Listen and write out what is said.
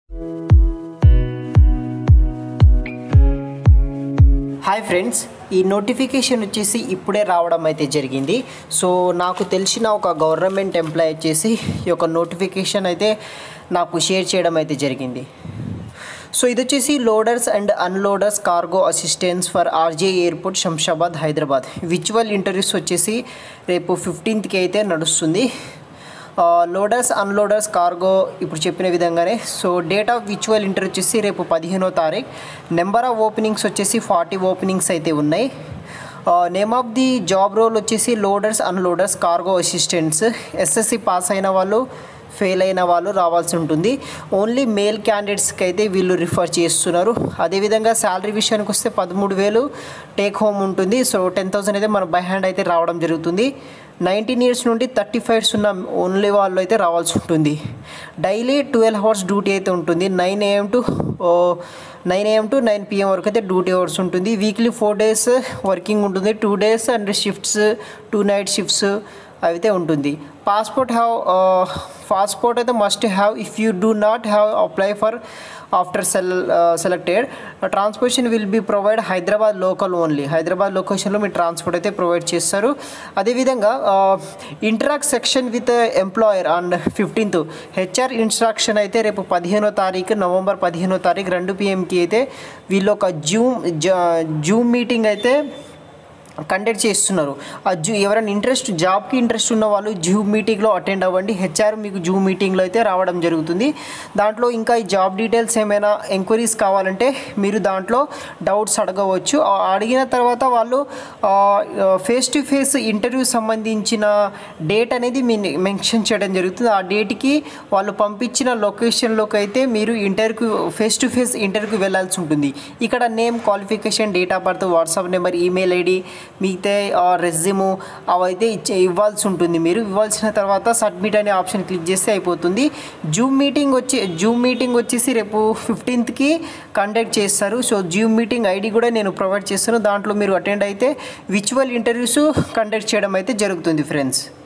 hi friends ఈ notification వచ్చేసి ఇప్పుడే రావడం అయితే జరిగింది సో నాకు తెలిసిన ఒక గవర్నమెంట్ ఎంప్లాయ్ వచ్చేసి ఈ యొక్క నోటిఫికేషన్ అయితే నాకు షేర్ చేయడం అయితే జరిగింది సో ఇది వచ్చేసి loaders and unloaders cargo assistance for RJ airport Shamshabad Hyderabad విచువల్ ఇంటర్వ్యూస్ వచ్చేసి రేపు ఫిఫ్టీన్త్కి అయితే నడుస్తుంది లోడర్స్ అన్లోడర్స్ కార్గో ఇప్పుడు చెప్పిన విధంగానే సో డేట్ ఆఫ్ విచువల్ ఇంటర్వ్యూ వచ్చేసి రేపు పదిహేనో తారీఖు నెంబర్ ఆఫ్ ఓపెనింగ్స్ వచ్చేసి ఫార్టీ ఓపెనింగ్స్ అయితే ఉన్నాయి name of the job role వచ్చేసి loaders unloaders cargo assistants SSC pass అయిన వాళ్ళు ఫెయిల్ అయిన వాళ్ళు రావాల్సి ఉంటుంది ఓన్లీ మేల్ క్యాండిడేట్స్కి అయితే వీళ్ళు రిఫర్ చేస్తున్నారు అదేవిధంగా శాలరీ విషయానికి వస్తే పదమూడు వేలు టేక్ హోమ్ ఉంటుంది సో టెన్ థౌసండ్ అయితే మన బై హ్యాండ్ అయితే రావడం జరుగుతుంది నైన్టీన్ ఇయర్స్ నుండి థర్టీ ఫైవ్స్ ఉన్న ఓన్లీ వాళ్ళు అయితే రావాల్సి ఉంటుంది డైలీ ట్వెల్వ్ అవర్స్ డ్యూటీ అయితే ఉంటుంది nine AM to nine AM to nine PM వరకు అయితే డ్యూటీ అవర్స్ ఉంటుంది వీక్లీ ఫోర్ డేస్ వర్కింగ్ ఉంటుంది two days and shifts two night shifts అయితే ఉంటుంది పాస్పోర్ట్ హ్యావ్ పాస్పోర్ట్ అయితే must have if you do not have apply for after సెల్ selected transportation will be provide Hyderabad local only Hyderabad లొకేషన్లో మీరు transport అయితే provide చేస్తారు అదేవిధంగా interact section with employer and fifteenth HR instruction అయితే రేపు పదిహేనో తారీఖు నవంబర్ పదిహేనో తారీఖు రెండు పిఎంకి అయితే వీళ్ళు ఒక జూమ్ జూమ్ మీటింగ్ అయితే కండక్ట్ చేస్తున్నారు ఆ జూ ఎవరైనా ఇంట్రెస్ట్ జాబ్కి ఇంట్రెస్ట్ ఉన్న వాళ్ళు జూమ్ మీటింగ్లో అటెండ్ అవ్వండి హెచ్ఆర్ మీకు జూమ్ మీటింగ్లో అయితే రావడం జరుగుతుంది దాంట్లో ఇంకా ఈ జాబ్ డీటెయిల్స్ ఏమైనా ఎంక్వైరీస్ కావాలంటే మీరు దాంట్లో డౌట్స్ అడగవచ్చు ఆ అడిగిన తర్వాత వాళ్ళు ఫేస్ టు ఫేస్ ఇంటర్వ్యూ సంబంధించిన డేట్ అనేది మీ మెన్షన్ చేయడం జరుగుతుంది ఆ డేట్కి వాళ్ళు పంపించిన లొకేషన్లోకి అయితే మీరు ఇంటర్వ్యూకి ఫేస్ టు ఫేస్ ఇంటర్వ్యూకి వెళ్ళాల్సి ఉంటుంది ఇక్కడ name qualification date of birth WhatsApp number email ID మిగతా రెజ్యూము అవైతే ఇచ్చే ఇవ్వాల్సి ఉంటుంది మీరు ఇవ్వాల్సిన తర్వాత సబ్మిట్ అనే ఆప్షన్ క్లిక్ చేస్తే అయిపోతుంది జూమ్ మీటింగ్ వచ్చి జూమ్ మీటింగ్ వచ్చేసి రేపు ఫిఫ్టీన్త్కి కండక్ట్ చేస్తారు సో జూమ్ మీటింగ్ ఐడి కూడా నేను ప్రొవైడ్ చేస్తాను దాంట్లో మీరు అటెండ్ అయితే విచువల్ ఇంటర్వ్యూస్ కండక్ట్ చేయడం అయితే జరుగుతుంది ఫ్రెండ్స్